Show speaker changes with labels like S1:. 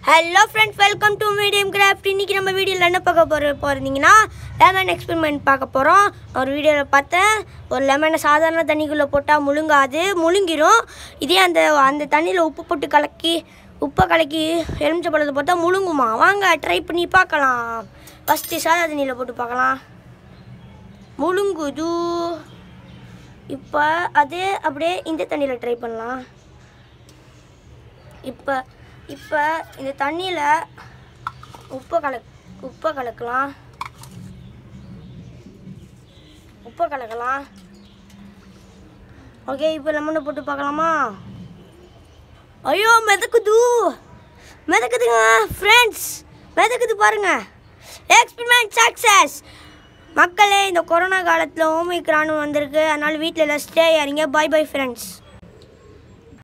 S1: hello friends welcome to medium craft இன்றைக்கி நம்ம வீடியோவில் என்ன பார்க்க போகிற போகிறீங்கன்னா லெமன் எக்ஸ்பெரிமெண்ட் பார்க்க போகிறோம் ஒரு வீடியோவில் பார்த்தேன் ஒரு லெமனை சாதாரண தண்ணிக்குள்ளே போட்டால் முழுங்காது முழுங்கிரும் இதே அந்த அந்த தண்ணியில் உப்பு போட்டு கலக்கி உப்பை கலக்கி எலுமிச்சை பழத்தை போட்டால் முழுங்குமா வாங்க ட்ரை பண்ணி பார்க்கலாம் ஃபஸ்ட்டு சாதா தண்ணியில் போட்டு பார்க்கலாம் முழுங்குது இப்போ அதே அப்படியே இந்த தண்ணியில் ட்ரை பண்ணலாம் இப்போ இப்போ இந்த தண்ணியில் உப்பை கலக் உப்பை கலக்கலாம் உப்பை கலக்கலாம் ஓகே இப்போ லெமனை போட்டு பார்க்கலாமா ஐயோ மிதக்குது மிதக்குதுங்க ஃப்ரெண்ட்ஸ் மிதக்குது பாருங்க எக்ஸ்பெரிமெண்ட் சக்ஸஸ் மக்களே இந்த கொரோனா காலத்தில் ஓமிக்ரானும் வந்திருக்கு அதனால் வீட்டில் எல்லாம் ஸ்டே ஆறீங்க பை பை ஃப்ரெண்ட்ஸ்